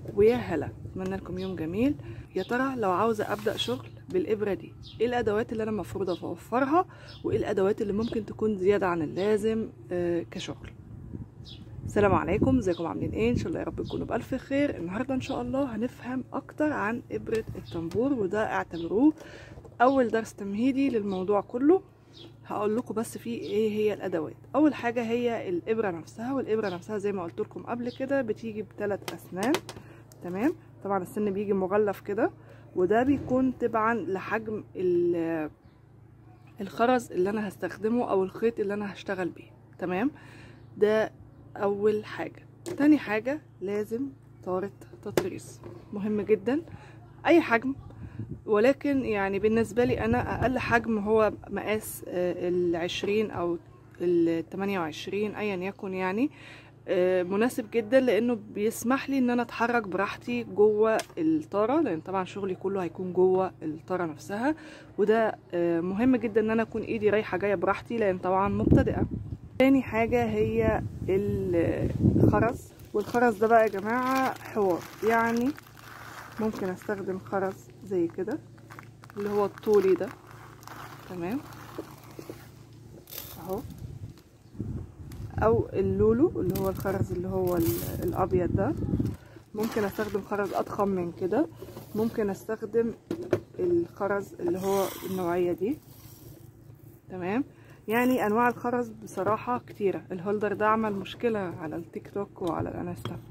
ويا هلا اتمنى لكم يوم جميل يا ترى لو عاوزه ابدا شغل بالابره دي ايه الادوات اللي انا المفروض اوفرها وايه الادوات اللي ممكن تكون زياده عن اللازم آه كشغل السلام عليكم ازيكم عاملين ايه ان شاء الله يا رب تكونوا بالف خير النهارده ان شاء الله هنفهم اكتر عن ابره الطنبور وده اعتبروه اول درس تمهيدي للموضوع كله هقول لكم بس فيه ايه هي الادوات اول حاجه هي الابره نفسها والابره نفسها زي ما قلت لكم قبل كده بتيجي بثلاث اسنان تمام طبعا السن بيجي مغلف كده وده بيكون تبعا لحجم الخرز اللي انا هستخدمه او الخيط اللي انا هشتغل بيه تمام ده اول حاجه تاني حاجه لازم طارة تطريز مهم جدا اي حجم ولكن يعني بالنسبة لي أنا أقل حجم هو مقاس العشرين أو التمانية وعشرين أيا يكن يعني مناسب جدا لأنه بيسمح لي إن أنا أتحرك براحتي جوه الطارة لأن طبعا شغلي كله هيكون جوه الطارة نفسها وده مهم جدا إن أنا أكون إيدي رايحة جاية براحتي لأن طبعا مبتدئة تاني حاجة هي الخرز والخرز ده بقى يا جماعة حوار يعني ممكن استخدم خرز زي كده اللي هو الطولي ده تمام اهو او اللولو اللي هو الخرز اللي هو الابيض ده ممكن استخدم خرز اضخم من كده ممكن استخدم الخرز اللي هو النوعية دي تمام يعني انواع الخرز بصراحة كتيرة الهولدر ده عمل مشكلة على التيك توك وعلى الانستا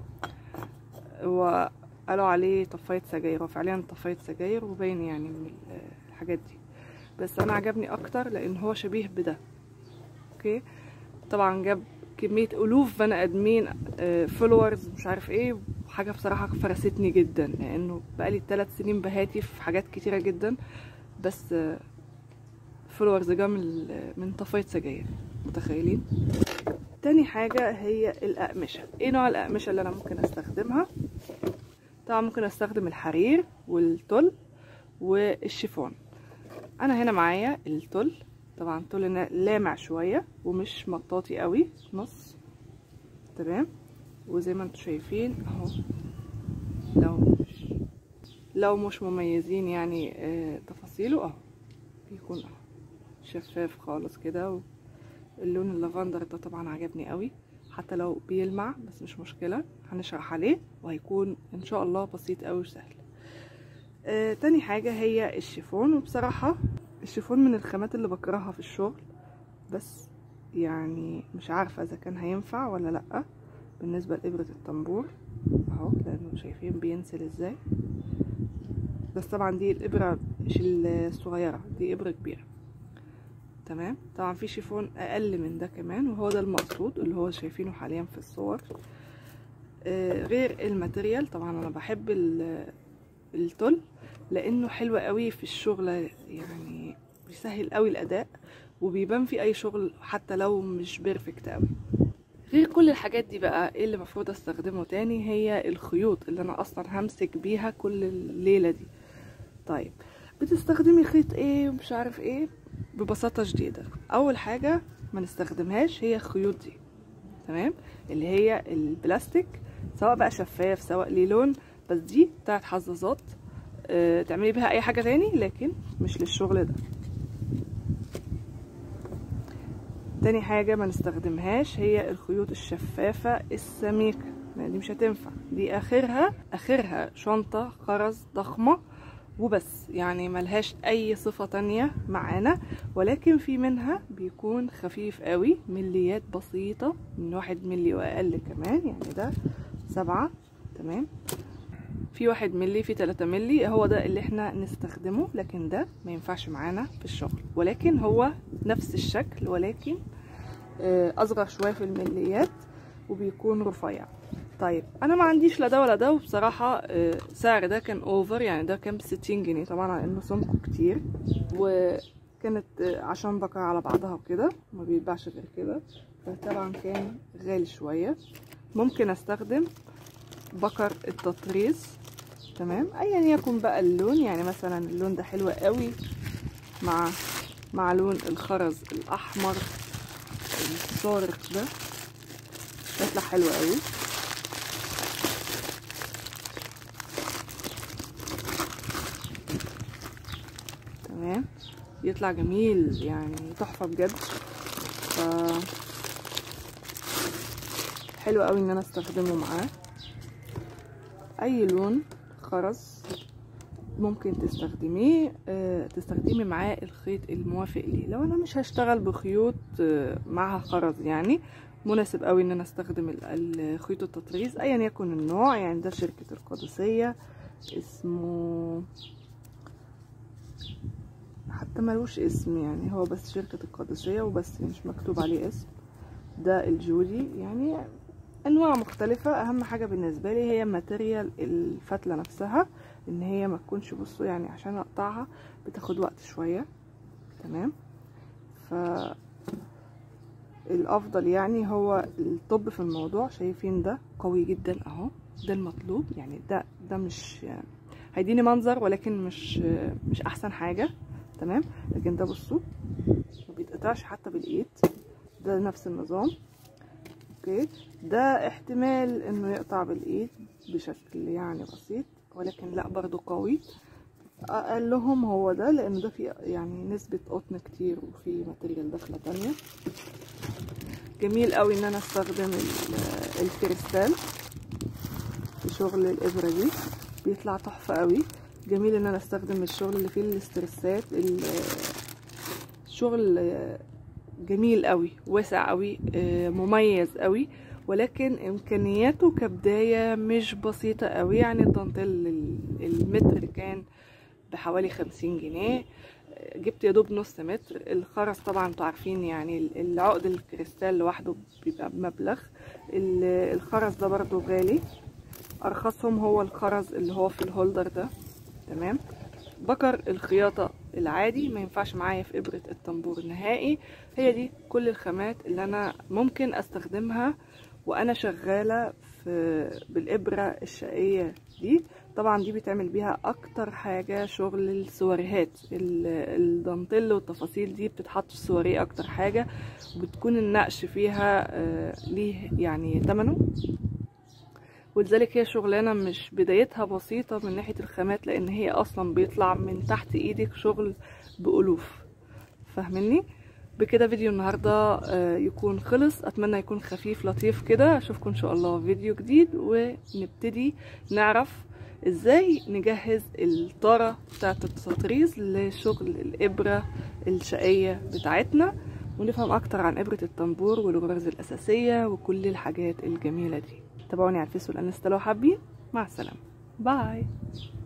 و قالوا عليه طفايه سجاير هو فعليا طفايه سجاير وباين يعني من الحاجات دي بس انا عجبني اكتر لان هو شبيه بده اوكي طبعا جاب كميه الوف بني ادمين فولورز مش عارف ايه وحاجه بصراحه فرستني جدا لانه بقالي ثلاث سنين بهاتي في حاجات كتيره جدا بس فولورز جا من من طفايه سجاير متخيلين تاني حاجه هي الاقمشه ايه نوع الاقمشه اللي انا ممكن استخدمها طبعا ممكن استخدم الحرير والتل والشيفون انا هنا معايا التل طبعا تل لامع شوية ومش مطاطي قوي نص تمام وزي ما انتم شايفين اهو لو مش لو مش مميزين يعني اه تفاصيله اهو بيكون اهو شفاف خالص كده اللون اللافندر ده طبعا عجبني قوي حتى لو بيلمع بس مش مشكلة هنشرح عليه وهيكون ان شاء الله بسيط اوي وسهل آه تاني حاجة هي الشيفون وبصراحة الشيفون من الخامات اللي بكرهها في الشغل بس يعني مش عارفة اذا كان هينفع ولا لأ بالنسبة لإبرة الطنبور اهو لانه شايفين بينزل ازاي بس طبعا دي الإبرة مش الصغيرة دي إبرة كبيرة تمام طبعا في شيفون اقل من ده كمان وهو ده المقصود اللي هو شايفينه حاليا في الصور آه غير الماتيريال طبعا انا بحب التل لانه حلو قوي في الشغل يعني بيسهل قوي الاداء وبيبان في اي شغل حتى لو مش بيرفكت قوي غير كل الحاجات دي بقى ايه اللي المفروض استخدمه تاني هي الخيوط اللي انا اصلا همسك بيها كل الليله دي طيب بتستخدمي خيط ايه ومش عارف ايه ببساطة شديدة أول حاجة ما نستخدمهاش هي الخيوط دي تمام اللي هي البلاستيك سواء بقى شفاف سواء ليه لون بس دي بتاعت حظاظات اه تعملي بيها أي حاجة تاني لكن مش للشغل ده تاني حاجة ما نستخدمهاش هي الخيوط الشفافة السميكة دي مش هتنفع دي آخرها آخرها شنطة خرز ضخمة وبس يعني ملهاش اي صفة تانية معانا ولكن في منها بيكون خفيف قوي مليات بسيطة من واحد ملي واقل كمان يعني ده سبعة تمام في واحد ملي في تلاتة ملي هو ده اللي احنا نستخدمه لكن ده ما ينفعش معانا في الشغل ولكن هو نفس الشكل ولكن اصغر شوية في المليات وبيكون رفيع طيب انا ما عنديش لا ده ولا ده وبصراحه سعر ده كان اوفر يعني ده كان بستين جنيه طبعا على انه سمكه كتير وكانت عشان بقى على بعضها وكده ما بيتباعش غير كده فطبعا كان غالي شويه ممكن استخدم بكر التطريز تمام ايا يكن بقى اللون يعني مثلا اللون ده حلو قوي مع مع لون الخرز الاحمر الصارخ ده يطلع حلو قوي تمام يطلع جميل يعني تحفه بجد ف حلو قوي ان انا استخدمه معاه اي لون خرز ممكن تستخدميه آه، تستخدمي معاه الخيط الموافق ليه لو انا مش هشتغل بخيوط آه، معها خرز يعني مناسب قوي ان انا استخدم ال- ال- خيوط التطريز ايا يكن النوع يعني ده شركة القادسية اسمه حتى ملوش اسم يعني هو بس شركة القادسية وبس مش مكتوب عليه اسم ده الجودي يعني انواع مختلفة اهم حاجة بالنسبة لي هي ماتيريال الفتلة نفسها ان هي ما تكونش بصوا يعني عشان اقطعها بتاخد وقت شوية تمام ف الافضل يعني هو الطب في الموضوع شايفين ده قوي جدا اهو ده المطلوب يعني ده ده مش هيديني منظر ولكن مش مش احسن حاجة تمام لكن ده بصوا ما بيتقطعش حتى بالايد ده نفس النظام اوكي ده احتمال انه يقطع بالايد بشكل يعني بسيط ولكن لا برضو قوي اقلهم هو ده لان ده فيه يعني نسبة قطن كتير وفي ماتيريال داخلة تانية جميل قوي ان انا استخدم ال- الكريستال في شغل الابرة دي بيطلع تحفة قوي جميل ان انا استخدم الشغل اللي فيه الاسترسات ال- الشغل جميل قوي واسع قوي آه، مميز قوي ولكن امكانياته كبداية مش بسيطة قوي يعني الدانتيل ال- المتر كان بحوالي خمسين جنيه آه، جبت يا دوب نص متر الخرز طبعا انتوا عارفين يعني ال- العقد الكريستال لوحده بيبقى بمبلغ ال- الخرز ده برضو غالي ارخصهم هو الخرز اللي هو في الهولدر ده تمام بكر الخياطة العادي ما ينفعش معايا في إبرة الطنبور نهائي هي دي كل الخامات اللي أنا ممكن أستخدمها وأنا شغالة في بالإبرة الشقية دي طبعا دي بيتعمل بيها أكتر حاجة شغل السواريهات ال- الدانتيل والتفاصيل دي بتتحط في السواريه أكتر حاجة وبتكون النقش فيها آه، ليه يعني تمنه ولذلك هي شغلانة مش بدايتها بسيطة من ناحية الخامات لأن هي أصلا بيطلع من تحت إيدك شغل بألوف فاهمني بكده فيديو النهاردة آه، يكون خلص أتمنى يكون خفيف لطيف كده أشوفكم إن شاء الله في فيديو جديد ونبتدي نعرف ازاي نجهز الطارة بتاعة التطريز لشغل الإبرة الشقية بتاعتنا ونفهم أكتر عن إبرة الطنبور والغرز الأساسية وكل الحاجات الجميلة دي تابعوني على الفيس والانستا لو حابين مع السلامة باي